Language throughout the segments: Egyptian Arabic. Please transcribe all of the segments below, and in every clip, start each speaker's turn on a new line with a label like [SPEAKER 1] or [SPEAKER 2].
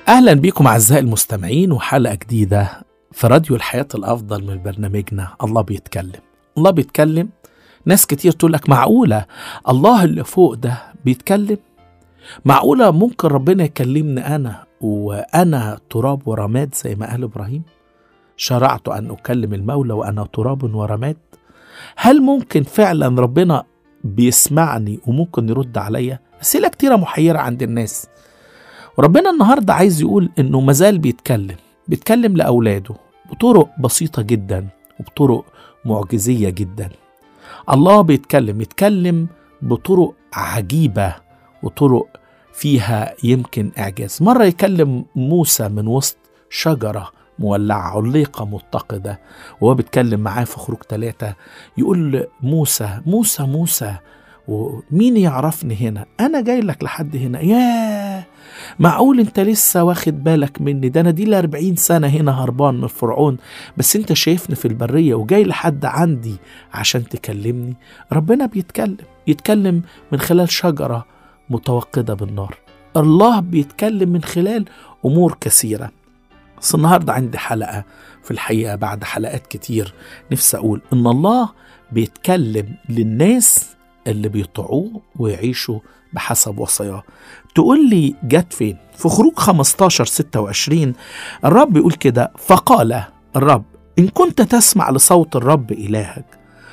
[SPEAKER 1] أهلا بكم أعزائي المستمعين وحلقة جديدة في راديو الحياة الأفضل من برنامجنا الله بيتكلم الله بيتكلم ناس كتير تقول لك معقولة الله اللي فوق ده بيتكلم معقولة ممكن ربنا يكلمني أنا وأنا تراب ورماد زي ما قال إبراهيم شرعت أن أكلم المولى وأنا تراب ورماد هل ممكن فعلا ربنا بيسمعني وممكن يرد عليا أسئلة كتيرة محيرة عند الناس وربنا النهاردة عايز يقول إنه مازال بيتكلم بيتكلم لأولاده بطرق بسيطة جدا وبطرق معجزية جدا الله بيتكلم يتكلم بطرق عجيبة وطرق فيها يمكن إعجاز مرة يكلم موسى من وسط شجرة مولعة عليقة متقدة وهو بيتكلم معاه في خروج ثلاثة يقول موسى موسى موسى ومين يعرفني هنا أنا جاي لك لحد هنا ياه معقول انت لسه واخد بالك مني ده انا دي ل 40 سنه هنا هربان من فرعون بس انت شايفني في البريه وجاي لحد عندي عشان تكلمني ربنا بيتكلم يتكلم من خلال شجره متوقده بالنار الله بيتكلم من خلال امور كثيره بس النهارده عندي حلقه في الحقيقه بعد حلقات كتير نفسي اقول ان الله بيتكلم للناس اللي بيطيعوه ويعيشوا بحسب وصاياه تقول لي جت فين في خروج 15 26 الرب يقول كده فقال الرب إن كنت تسمع لصوت الرب إلهك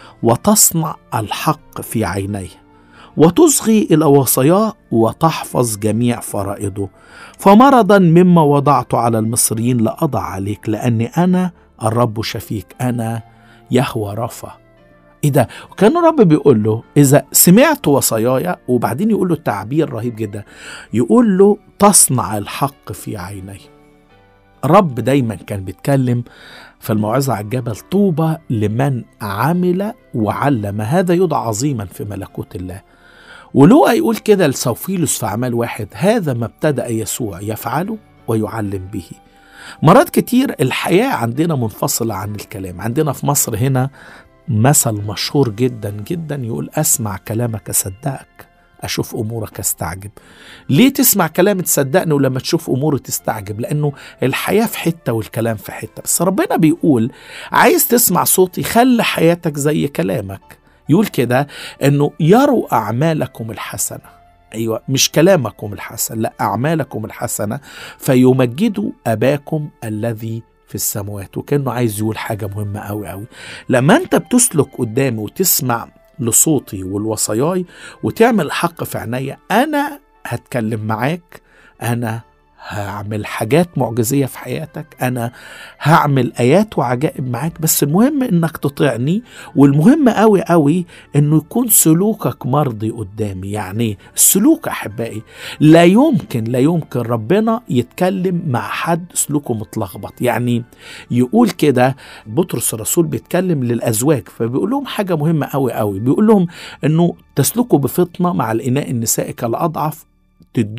[SPEAKER 1] وتصنع الحق في عينيه وتصغي إلى وصاياه وتحفظ جميع فرائضه فمرضا مما وضعت على المصريين لأضع عليك لأني أنا الرب شفيك أنا يهوى رفا ايه ده وكان الرب بيقول له اذا سمعت وصاياي وبعدين يقول له تعبير رهيب جدا يقول له تصنع الحق في عيني الرب دايما كان بيتكلم في الموعظة على الجبل طوبى لمن عمل وعلم هذا يدعى عظيما في ملكوت الله ولوقا يقول كده لسوفيلوس في أعمال واحد هذا ما ابتدأ يسوع يفعله ويعلم به مرات كتير الحياة عندنا منفصلة عن الكلام عندنا في مصر هنا مثل مشهور جدا جدا يقول اسمع كلامك اصدقك اشوف امورك استعجب ليه تسمع كلامي تصدقني ولما تشوف اموري تستعجب لانه الحياه في حته والكلام في حته بس ربنا بيقول عايز تسمع صوتي خلي حياتك زي كلامك يقول كده انه يروا اعمالكم الحسنه ايوه مش كلامكم الحسن لا اعمالكم الحسنه فيمجدوا اباكم الذي في السماوات وكانه عايز يقول حاجه مهمه قوي قوي لما انت بتسلك قدامي وتسمع لصوتي والوصاياي وتعمل الحق في عينيا انا هتكلم معاك انا هعمل حاجات معجزيه في حياتك انا هعمل ايات وعجائب معاك بس المهم انك تطيعني والمهم قوي قوي انه يكون سلوكك مرضي قدامي يعني السلوك احبائي لا يمكن لا يمكن ربنا يتكلم مع حد سلوكه متلخبط يعني يقول كده بطرس الرسول بيتكلم للازواج فبيقول لهم حاجه مهمه قوي قوي بيقول لهم انه تسلكوا بفطنه مع الاناء النسائي كالاضعف